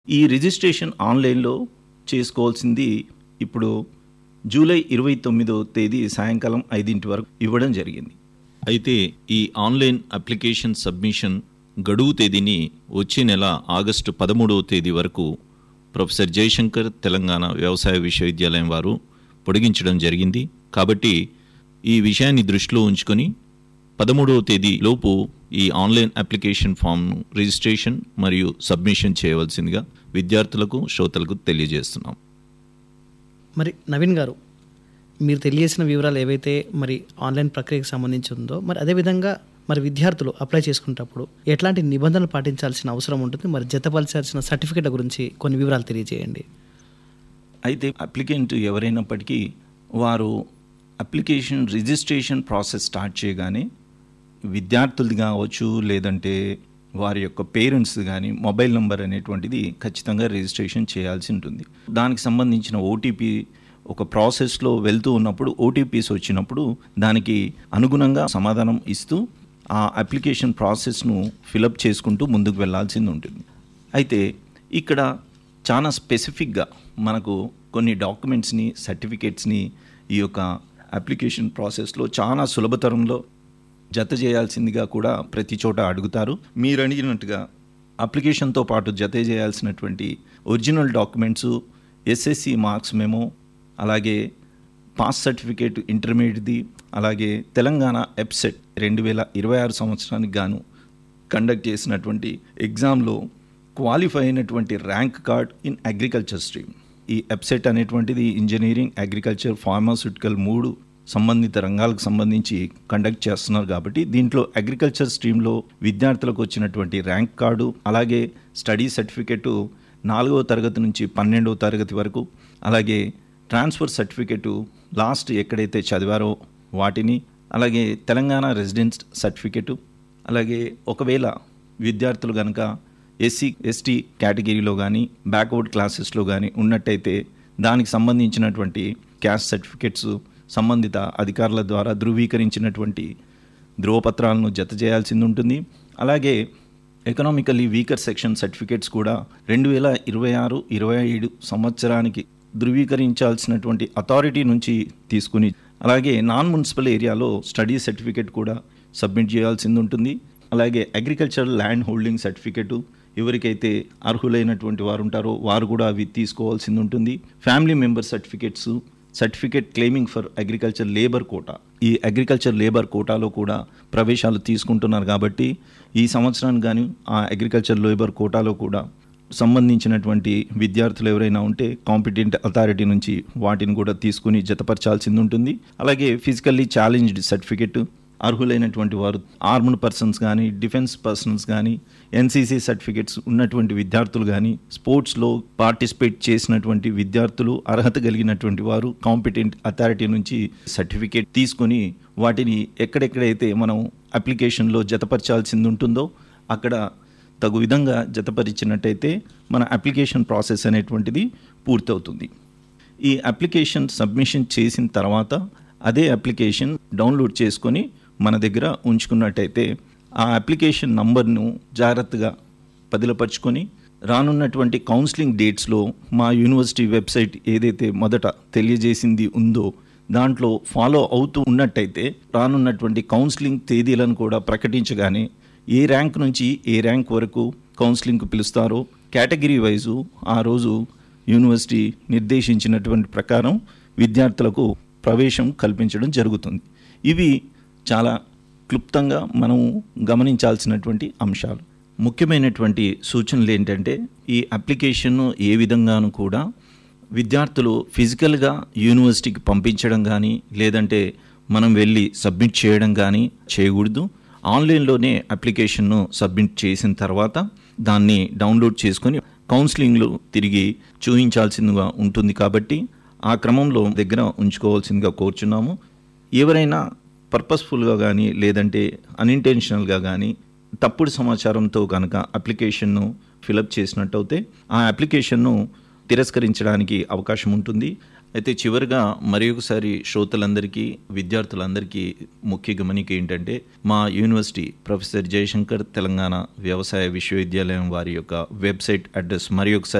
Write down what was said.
ఈ రిజిస్ట్రేషన్ ఆన్లైన్లో చేసుకోవాల్సింది ఇప్పుడు జూలై ఇరవై తొమ్మిదో తేదీ సాయంకాలం ఐదింటి వరకు ఇవ్వడం జరిగింది అయితే ఈ ఆన్లైన్ అప్లికేషన్ సబ్మిషన్ గడువు తేదీని వచ్చే నెల ఆగస్టు పదమూడవ తేదీ వరకు ప్రొఫెసర్ జయశంకర్ తెలంగాణ వ్యవసాయ విశ్వవిద్యాలయం వారు పొడిగించడం జరిగింది కాబట్టి ఈ విషయాన్ని దృష్టిలో ఉంచుకొని పదమూడవ తేదీ లోపు ఈ ఆన్లైన్ అప్లికేషన్ ఫామ్ను రిజిస్ట్రేషన్ మరియు సబ్మిషన్ చేయవలసిందిగా విద్యార్థులకు శ్రోతలకు తెలియజేస్తున్నాం మరి నవీన్ గారు మీరు తెలియజేసిన వివరాలు ఏవైతే మరి ఆన్లైన్ ప్రక్రియకు సంబంధించి ఉందో మరి అదేవిధంగా మరి విద్యార్థులు అప్లై చేసుకునేటప్పుడు ఎట్లాంటి నిబంధనలు పాటించాల్సిన అవసరం ఉంటుంది మరి జతపరచాల్సిన సర్టిఫికెట్ల గురించి కొన్ని వివరాలు తెలియజేయండి అయితే అప్లికెంట్ ఎవరైనప్పటికీ వారు అప్లికేషన్ రిజిస్ట్రేషన్ ప్రాసెస్ స్టార్ట్ చేయగానే విద్యార్థులది కావచ్చు లేదంటే వారి యొక్క పేరెంట్స్ కానీ మొబైల్ నెంబర్ అనేటువంటిది ఖచ్చితంగా రిజిస్ట్రేషన్ చేయాల్సి ఉంటుంది దానికి సంబంధించిన ఓటీపీ ఒక ప్రాసెస్లో వెళ్తూ ఉన్నప్పుడు ఓటీపీస్ వచ్చినప్పుడు దానికి అనుగుణంగా సమాధానం ఇస్తూ ఆ అప్లికేషన్ ప్రాసెస్ను ఫిలప్ చేసుకుంటూ ముందుకు వెళ్ళాల్సింది ఉంటుంది అయితే ఇక్కడ చాలా స్పెసిఫిక్గా మనకు కొన్ని డాక్యుమెంట్స్ని సర్టిఫికేట్స్ని ఈ యొక్క అప్లికేషన్ ప్రాసెస్లో చాలా సులభతరంలో జత చేయాల్సిందిగా కూడా ప్రతి చోట అడుగుతారు మీరు అడిగినట్టుగా అప్లికేషన్తో పాటు జత చేయాల్సినటువంటి original documents SSC marks memo అలాగే పాస్ సర్టిఫికేట్ ఇంటర్మీడియట్ది అలాగే తెలంగాణ ఎప్సెట్ రెండు వేల ఇరవై ఆరు సంవత్సరానికి గాను కండక్ట్ చేసినటువంటి ఎగ్జామ్లో క్వాలిఫై అయినటువంటి rank card in agriculture stream ఈ ఎప్సెట్ అనేటువంటిది ఇంజనీరింగ్ అగ్రికల్చర్ ఫార్మాస్యూటికల్ మూడు సంబంధిత రంగాలకు సంబంధించి కండక్ట్ చేస్తున్నారు కాబట్టి దీంట్లో అగ్రికల్చర్ స్ట్రీమ్లో విద్యార్థులకు వచ్చినటువంటి ర్యాంక్ కార్డు అలాగే స్టడీ సర్టిఫికెట్ నాలుగవ తరగతి నుంచి పన్నెండవ తరగతి వరకు అలాగే ట్రాన్స్ఫర్ సర్టిఫికెట్ లాస్ట్ ఎక్కడైతే చదివారో వాటిని అలాగే తెలంగాణ రెసిడెన్స్ సర్టిఫికెట్ అలాగే ఒకవేళ విద్యార్థులు కనుక ఎస్సీ ఎస్టీ కేటగిరీలో కానీ బ్యాక్వర్డ్ క్లాసెస్లో కానీ ఉన్నట్టయితే దానికి సంబంధించినటువంటి క్యాస్ట్ సర్టిఫికెట్స్ సంబంధిత అధికారుల ద్వారా ధృవీకరించినటువంటి ధృవపత్రాలను జత చేయాల్సింది ఉంటుంది అలాగే ఎకనామికల్లీ వీకర్ సెక్షన్ సర్టిఫికేట్స్ కూడా రెండు వేల ఇరవై ఆరు ఇరవై ఏడు సంవత్సరానికి ధృవీకరించాల్సినటువంటి అథారిటీ నుంచి తీసుకుని అలాగే నాన్ మున్సిపల్ ఏరియాలో స్టడీ సర్టిఫికేట్ కూడా సబ్మిట్ చేయాల్సింది ఉంటుంది అలాగే అగ్రికల్చరల్ ల్యాండ్ హోల్డింగ్ సర్టిఫికేటు ఎవరికైతే అర్హులైనటువంటి వారు ఉంటారో వారు కూడా అవి తీసుకోవాల్సింది ఉంటుంది family member certificates certificate claiming for agriculture labour quota ఈ అగ్రికల్చర్ లేబర్ కోటాలో కూడా ప్రవేశాలు తీసుకుంటున్నారు కాబట్టి ఈ సంవత్సరానికి కానీ ఆ అగ్రికల్చర్ లేబర్ కోటాలో కూడా సంబంధించినటువంటి విద్యార్థులు ఎవరైనా ఉంటే కాంపిటెంట్ అథారిటీ నుంచి వాటిని కూడా తీసుకుని జతపరచాల్సింది ఉంటుంది అలాగే ఫిజికల్లీ ఛాలెంజ్డ్ సర్టిఫికెట్ అర్హులైనటువంటి వారు ఆర్మ్డ్ పర్సన్స్ కానీ డిఫెన్స్ పర్సన్స్ కానీ ఎన్సీసీ సర్టిఫికెట్స్ ఉన్నటువంటి విద్యార్థులు కానీ స్పోర్ట్స్లో పార్టిసిపేట్ చేసినటువంటి విద్యార్థులు అర్హత కలిగినటువంటి వారు కాంపిటెంట్ అథారిటీ నుంచి సర్టిఫికేట్ తీసుకొని వాటిని ఎక్కడెక్కడైతే మనం అప్లికేషన్లో జతపరచాల్సింది ఉంటుందో అక్కడ తగు విధంగా జతపరిచినట్టయితే మన అప్లికేషన్ ప్రాసెస్ అనేటువంటిది పూర్తవుతుంది ఈ అప్లికేషన్ సబ్మిషన్ చేసిన తర్వాత అదే అప్లికేషన్ డౌన్లోడ్ చేసుకొని మన దగ్గర ఉంచుకున్నట్టయితే ఆ అప్లికేషన్ నంబర్ను జాగ్రత్తగా పదిలపరుచుకొని రానున్నటువంటి కౌన్సిలింగ్ డేట్స్లో మా యూనివర్సిటీ వెబ్సైట్ ఏదైతే మొదట తెలియజేసింది ఉందో దాంట్లో ఫాలో అవుతూ ఉన్నట్టయితే రానున్నటువంటి కౌన్సిలింగ్ తేదీలను కూడా ప్రకటించగానే ఏ ర్యాంక్ నుంచి ఏ ర్యాంక్ వరకు కౌన్సిలింగ్కు పిలుస్తారో కేటగిరీ వైజు ఆ రోజు యూనివర్సిటీ నిర్దేశించినటువంటి ప్రకారం విద్యార్థులకు ప్రవేశం కల్పించడం జరుగుతుంది ఇవి చాలా క్లుప్తంగా మనం గమనించాల్సినటువంటి అంశాలు ముఖ్యమైనటువంటి సూచనలు ఏంటంటే ఈ అప్లికేషన్ను ఏ విధంగానూ కూడా విద్యార్థులు ఫిజికల్గా యూనివర్సిటీకి పంపించడం కానీ లేదంటే మనం వెళ్ళి సబ్మిట్ చేయడం కానీ చేయకూడదు ఆన్లైన్లోనే అప్లికేషన్ను సబ్మిట్ చేసిన తర్వాత దాన్ని డౌన్లోడ్ చేసుకొని కౌన్సిలింగ్లో తిరిగి చూపించాల్సిందిగా ఉంటుంది కాబట్టి ఆ క్రమంలో దగ్గర ఉంచుకోవాల్సిందిగా కోరుచున్నాము ఎవరైనా పర్పస్ఫుల్గా కానీ లేదంటే అన్ఇంటెన్షనల్గా కానీ తప్పుడు సమాచారంతో కనుక అప్లికేషన్ను ఫిలప్ చేసినట్టయితే ఆ అప్లికేషన్ను తిరస్కరించడానికి అవకాశం ఉంటుంది అయితే చివరిగా మరి ఒకసారి శ్రోతలందరికీ విద్యార్థులందరికీ ముఖ్య గమనిక ఏంటంటే మా యూనివర్సిటీ ప్రొఫెసర్ జయశంకర్ తెలంగాణ వ్యవసాయ విశ్వవిద్యాలయం వారి యొక్క వెబ్సైట్ అడ్రస్ మరి ఒకసారి